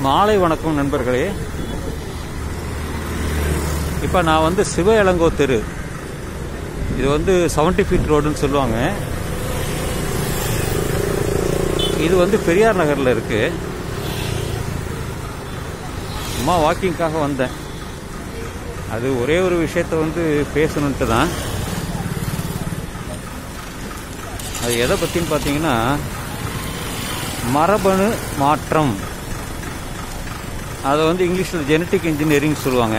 மாலை வணக்கம் நண்பர்களே இப்போ நான் வந்து சிவ இளங்கோ தெரு இது வந்து செவன்டி ஃபீட் ரோடுன்னு சொல்லுவாங்க இது வந்து பெரியார் நகரில் இருக்கு சும்மா வாக்கிங்காக வந்தேன் அது ஒரே ஒரு விஷயத்த வந்து பேசணுன்ட்டு தான் அது எதை பற்றின்னு பார்த்தீங்கன்னா மரபணு மாற்றம் அதை வந்து இங்கிலீஷில் ஜெனட்டிக் இன்ஜினியரிங் சொல்லுவாங்க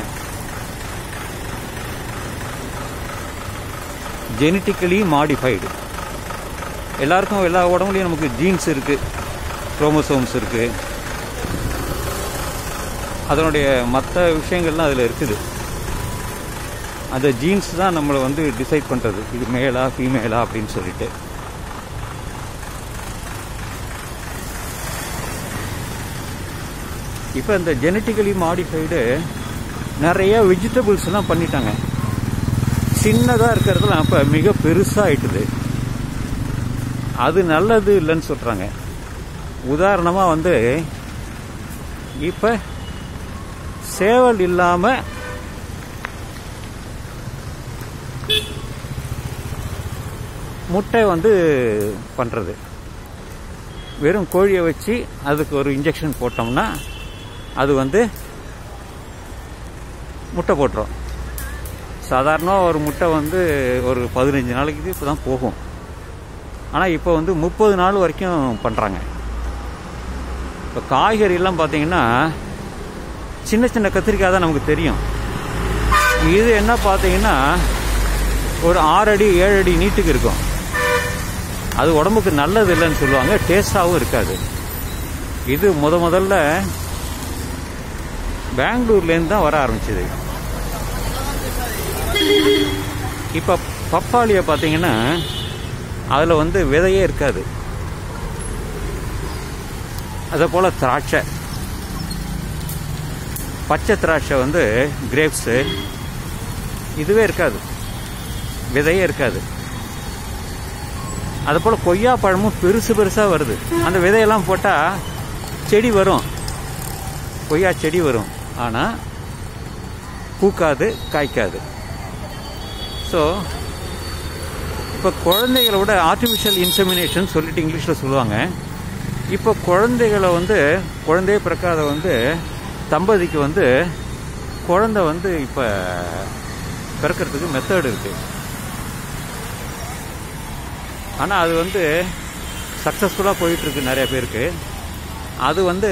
ஜெனட்டிக்கலி மாடிஃபைடு எல்லாருக்கும் எல்லா உடம்புலையும் நமக்கு ஜீன்ஸ் இருக்குது குரோமோசோம்ஸ் இருக்குது அதனுடைய மற்ற விஷயங்கள்லாம் அதில் இருக்குது அந்த ஜீன்ஸ் தான் நம்மளை வந்து டிசைட் பண்ணுறது இது மேலா ஃபீமேலா அப்படின்னு சொல்லிட்டு இப்போ இந்த ஜெனட்டிக்கலி மாடிஃபைடு நிறைய வெஜிடபிள்ஸ்லாம் பண்ணிட்டாங்க சின்னதாக இருக்கிறதுலாம் இப்போ மிக பெருசாக ஆயிட்டுது அது நல்லது இல்லைன்னு சொல்கிறாங்க உதாரணமாக வந்து இப்போ சேவல் இல்லாமல் முட்டை வந்து பண்ணுறது வெறும் கோழியை வச்சு அதுக்கு ஒரு இன்ஜெக்ஷன் போட்டோம்னா அது வந்து முட்டை போட்டுரும் சாதாரணமாக ஒரு முட்டை வந்து ஒரு பதினஞ்சு நாளைக்கு இப்போ தான் போகும் ஆனால் இப்போ வந்து முப்பது நாள் வரைக்கும் பண்ணுறாங்க இப்போ காய்கறியெல்லாம் பார்த்தீங்கன்னா சின்ன சின்ன கத்திரிக்காய் தான் நமக்கு தெரியும் இது என்ன பார்த்தீங்கன்னா ஒரு ஆறு அடி ஏழு அடி நீட்டுக்கு இருக்கும் அது உடம்புக்கு நல்லது இல்லைன்னு சொல்லுவாங்க டேஸ்டாகவும் இருக்காது இது முத முதல்ல பெங்களூர்லேருந்து தான் வர ஆரம்பிச்சது இப்போ பப்பாளியை பார்த்தீங்கன்னா அதில் வந்து விதையே இருக்காது அதே போல் திராட்சை பச்சை திராட்சை வந்து கிரேப்ஸு இதுவே இருக்காது விதையே இருக்காது அது போல் கொய்யா பழமும் பெருசு பெருசாக வருது அந்த விதையெல்லாம் போட்டால் செடி வரும் கொய்யா செடி வரும் ஆனால் பூக்காது காய்க்காது ஸோ இப்போ குழந்தைகளை விட ஆர்டிஃபிஷியல் இன்செமினேஷன் சொல்லிட்டு இங்கிலீஷில் சொல்லுவாங்க இப்போ குழந்தைகளை வந்து குழந்தையே பிறக்காத வந்து தம்பதிக்கு வந்து குழந்தை வந்து இப்போ பிறக்கிறதுக்கு மெத்தட் இருக்குது ஆனால் அது வந்து சக்ஸஸ்ஃபுல்லாக போயிட்டுருக்கு நிறைய பேருக்கு அது வந்து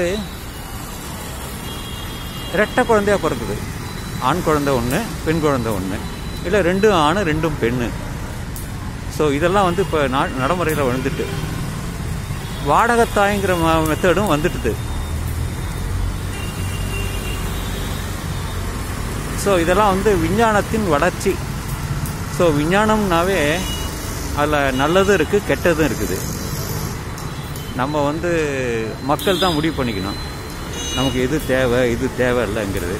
ரெட்டை குழந்தையா பிறக்குது ஆண் குழந்தை ஒன்று பெண் குழந்தை ஒன்று இல்லை ரெண்டும் ஆண் ரெண்டும் பெண்ணு ஸோ இதெல்லாம் வந்து இப்போ நடைமுறையில் வந்துட்டு வாடகத்தாய்ங்கிற மெத்தடும் வந்துட்டுது ஸோ இதெல்லாம் வந்து விஞ்ஞானத்தின் வளர்ச்சி ஸோ விஞ்ஞானம்னாவே அதில் நல்லதும் இருக்குது கெட்டதும் இருக்குது நம்ம வந்து மக்கள் தான் முடிவு பண்ணிக்கணும் நமக்கு எது தேவை இது தேவையில்லைங்கிறது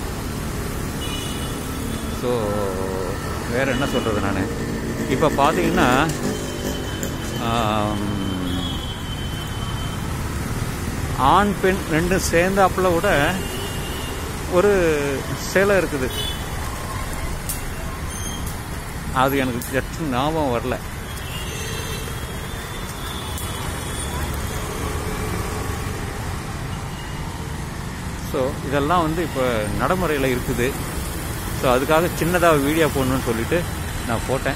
ஸோ வேறு என்ன சொல்கிறது நான் இப்போ பார்த்தீங்கன்னா ஆண் பெண் ரெண்டும் சேர்ந்தாப்புல கூட ஒரு சேலை இருக்குது அது எனக்கு ஜஸ்ட் ஞாபகம் வரல ஸோ இதெல்லாம் வந்து இப்போ நடைமுறையில் இருக்குது ஸோ அதுக்காக சின்னதாக வீடியோ போடணும்னு சொல்லிட்டு நான் போட்டேன்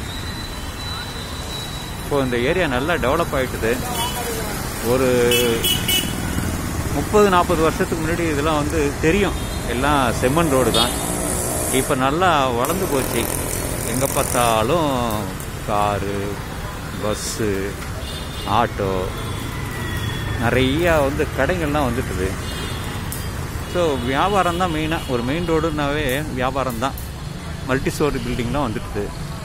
இப்போ இந்த ஏரியா நல்லா டெவலப் ஆகிட்டுது ஒரு முப்பது நாற்பது வருஷத்துக்கு முன்னாடி இதெல்லாம் வந்து தெரியும் எல்லாம் செம்மண் ரோடு தான் இப்போ நல்லா வளர்ந்து போச்சு எங்கே பார்த்தாலும் காரு பஸ்ஸு ஆட்டோ நிறையா வந்து கடைகள்லாம் வந்துட்டுது ஸோ வியாபாரம் தான் மெயினாக ஒரு மெயின் ரோடுனாவே வியாபாரம் தான் மல்டி ஸ்டோரி பில்டிங்லாம் வந்துட்டுது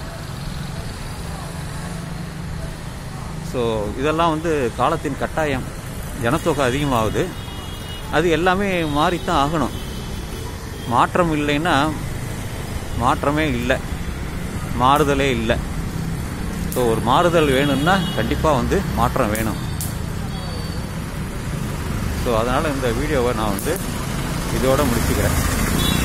ஸோ இதெல்லாம் வந்து காலத்தின் கட்டாயம் ஜனத்தொகை அதிகமாகுது அது எல்லாமே மாறித்தான் ஆகணும் மாற்றம் இல்லைன்னா மாற்றமே இல்லை மாறுதலே இல்லை ஸோ ஒரு மாறுதல் வேணும்னா கண்டிப்பாக வந்து மாற்றம் வேணும் ஸோ அதனால் இந்த வீடியோவை நான் வந்து இதோட முடிச்சுக்கிறேன்